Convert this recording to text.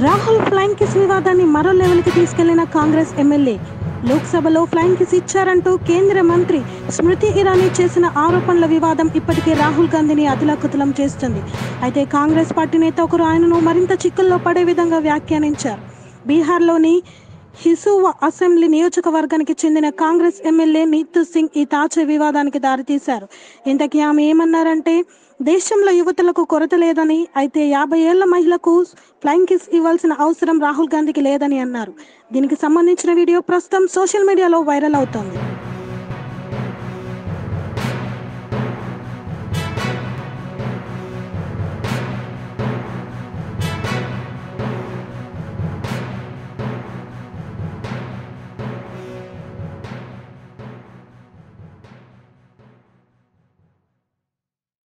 Rahul flying kiss వివాదాన్ని మరో లెవెల్కి తీసుకెళ్లిన కాంగ్రెస్ ఎమ్మెల్యే లోక్సభలో ఫ్లైంగ్ కిస్ ఇచ్చారంటూ కేంద్ర మంత్రి స్మృతి ఇరానీ చేసిన ఆరోపణల వివాదం ఇప్పటికే రాహుల్ గాంధీని అతిలకుతలం చేస్తుంది అయితే కాంగ్రెస్ పార్టీ నేత ఒకరు ఆయనను మరింత చిక్కుల్లో పడే విధంగా వ్యాఖ్యానించారు బీహార్లోని హిసూవా అసెంబ్లీ నియోజకవర్గానికి చెందిన కాంగ్రెస్ ఎమ్మెల్యే నీతు సింగ్ ఈ తాజా వివాదానికి దారితీశారు ఇంతకీ ఆమె ఏమన్నారంటే దేశంలో యువతులకు కొరత లేదని అయితే యాభై ఏళ్ల మహిళకు ఫ్లైంగ్ కిస్ ఇవ్వాల్సిన అవసరం రాహుల్ గాంధీకి లేదని అన్నారు దీనికి సంబంధించిన వీడియో ప్రస్తుతం సోషల్ మీడియాలో వైరల్ అవుతోంది